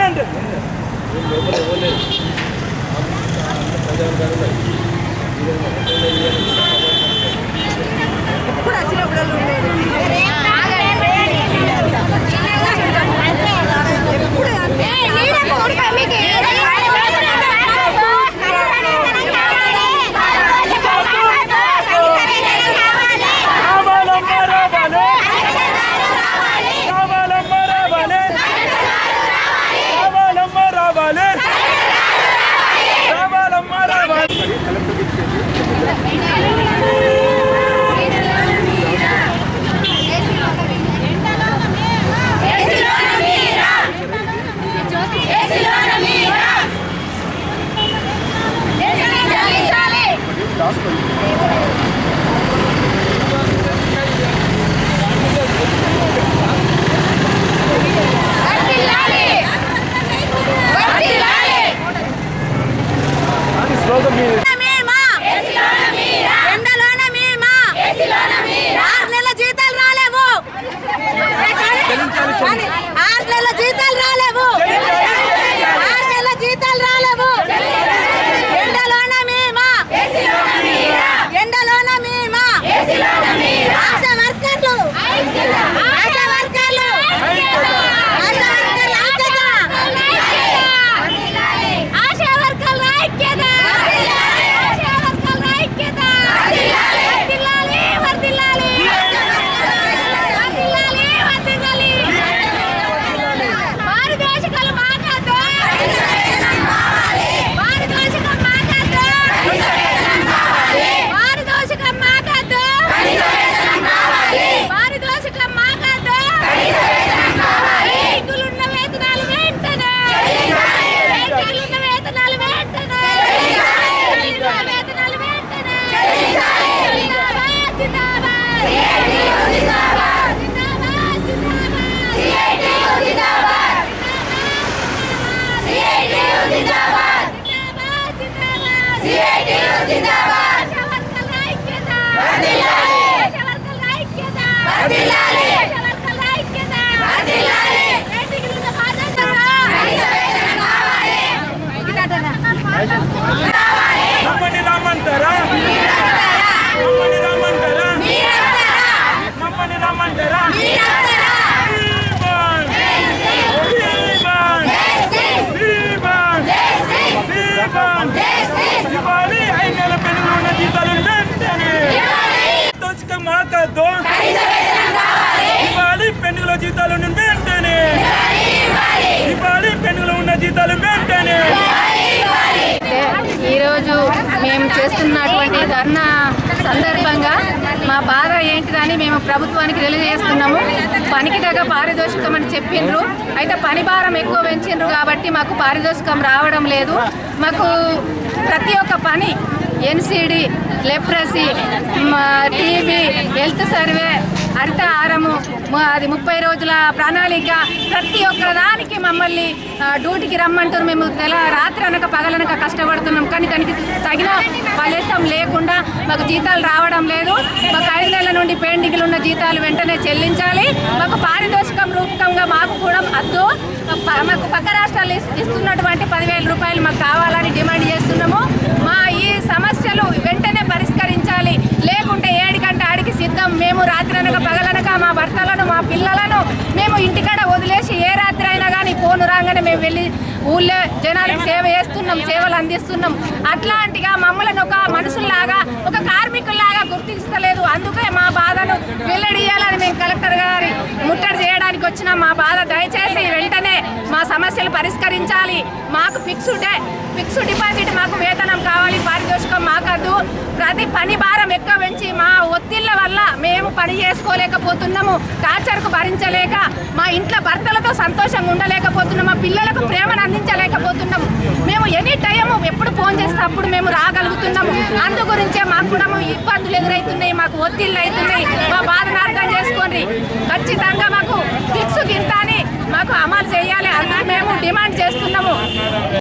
Permanent రావాలమ్మ రావాలి రావాలమ్మ రావాలి రావాలమ్మ రావాలి రావాలమ్మ రావాలి శ్లోకం మీద ఆరు నెలల జీతాలు రాలేవు ఆరు నెలల జీతాలు రాలేవు ఆరు నెలల జీతాలు రాలేవు ఎండలోన మేమా ఎండలోన మేమా ఆశా వర్కర్లు ఆశా వర్కర్లు ఆశా వర్కర్లు ఐక్యత ఆశా వర్కర్ల ఐక్యత ఆశా వర్కర్ల ఐక్యత వర్ధిల్లాలి వర్ధిల్లాలి వర్ధిల్లాలి వర్ధిల్లాలి పారితోషికాలు మాట్లాడదు పారితోషికం మాట్లాడదు పారితోషికం మాట్లాడదు పారితోషికం మాట్లాడదు రైతులున్న వేతనాలు వెంటనే రైతులున్న వేతనాలు వెంటనే రైతులున్న వేతనాలు వెంటనే జిందాబాద్ జిందాబాద్ జిందాబాద్ జిందాబాద్ జిందాబాద్ మమ్మల్ని రమ్మంటారా మమ్మల్ని రమ్మంటారా మమ్మల్ని రమ్మంటారా దీవాన్! దీవాన్! దీవాన్! దీవాన్! ఇవ్వాలి ఐదు నెలల పెనుగులు ఉన్న జీతాలు వెంటనే దోచుక మాకద్దు ఇవ్వాలి పెనుగుల జీతాలు వెంటనే ఇవ్వాలి పెనుగులు ఉన్న జీతాలు వెంటనే ఈరోజు మేము చేస్తున్నటువంటి ధర్నా సందర్భంగా మా బాధ ఏంటిదని మేము ప్రభుత్వానికి తెలియజేస్తున్నాము పనికి తగ్గ పారితోషికం అని చెప్పిండ్రు అయితే పని భారం ఎక్కువ పెంచిండ్రు కాబట్టి మాకు పారితోషికం రావడం లేదు మాకు ప్రతి ఒక్క పని NCD leprosy TV health survey హరితహారము మ- అది ముప్పై రోజుల ప్రణాళిక ప్రతి ఒక్క దానికి మమ్మల్ని ఆ, డ్యూటీకి రమ్మంటారు మేము తెల రాత్రి అనక పగలనక కష్టపడుతున్నాం కానీ దానికి తగిన ఫలితం లేకుండా మాకు జీతాలు రావడం లేదు మాకు ఐదు నెలల నుండి పెండింగ్లు ఉన్న జీతాలు వెంటనే చెల్లించాలి మాకు పారితోషికం రూపకంగా మాకు కూడా అద్దు ప- మాకు పక్క రాష్ట్రాలు ఇస్- ఇస్తున్నటువంటి పదివేల రూపాయలు మాకు కావాలని డిమాండ్ చేస్తున్నాము మా ఈ సమస్యలు వెంటనే పరిష్కరించాలి లేకుంటే ఏడికంటే ఆడికి సిద్ధం మేము రాత్రి అనక పగలనక మా భర్తలను మా పిల్లలను మేము ఇంటికాడ వదిలేసి ఏ రాత్రి అయినా కానీ ఫోన్ రాగానే మేము వెళ్ళి ఊళ్ళో జనాలకు సేవ చేస్తున్నాం సేవలు అందిస్తున్నాం అట్లాంటిగా మమ్మల్ని ఒక మనుషుల్లాగా ఒక కార్మికుల్లాగా గుర్తించలేదు అందుకే మా బాధను వెల్లడియాలని మేము కలెక్టర్ గారి ముట్టడి చేయడానికి వచ్చిన మా బాధ దయచేసి వెంటనే మా సమస్యలు పరిష్కరించాలి మాకు ఫిక్స్డ్ ఫిక్స్డ్ డిపాజిట్ మాకు వేతనం కావాలి పారితోషికం మాకద్దు ప్రతి పని భారం ఎక్కువ పెంచి మా ఒత్తిళ్ల వల్ల మేము పని చేసుకోలేకపోతున్నాము టార్చర్కు భరించలేక మా ఇంట్లో భర్తలతో సంతోషంగా ఉండలేకపోతున్నాం మా పిల్లలకు ప్రేమను అందించలేకపోతున్నాము మేము ఎనీ టైం ఎప్పుడు ఫోన్ చేస్తే అప్పుడు మేము రాగలుగుతున్నాము అందు గురించే మాకు కూడా ఇబ్బందులు ఎదురవుతున్నాయి మాకు ఒత్తిళ్ళు అవుతున్నాయి మా బాధను అర్థం చేసుకోండి ఖచ్చితంగా మాకు ఫిక్స్ గింత అని మాకు అమలు చేయాలి అందుకు మేము డిమాండ్ చేస్తున్నాము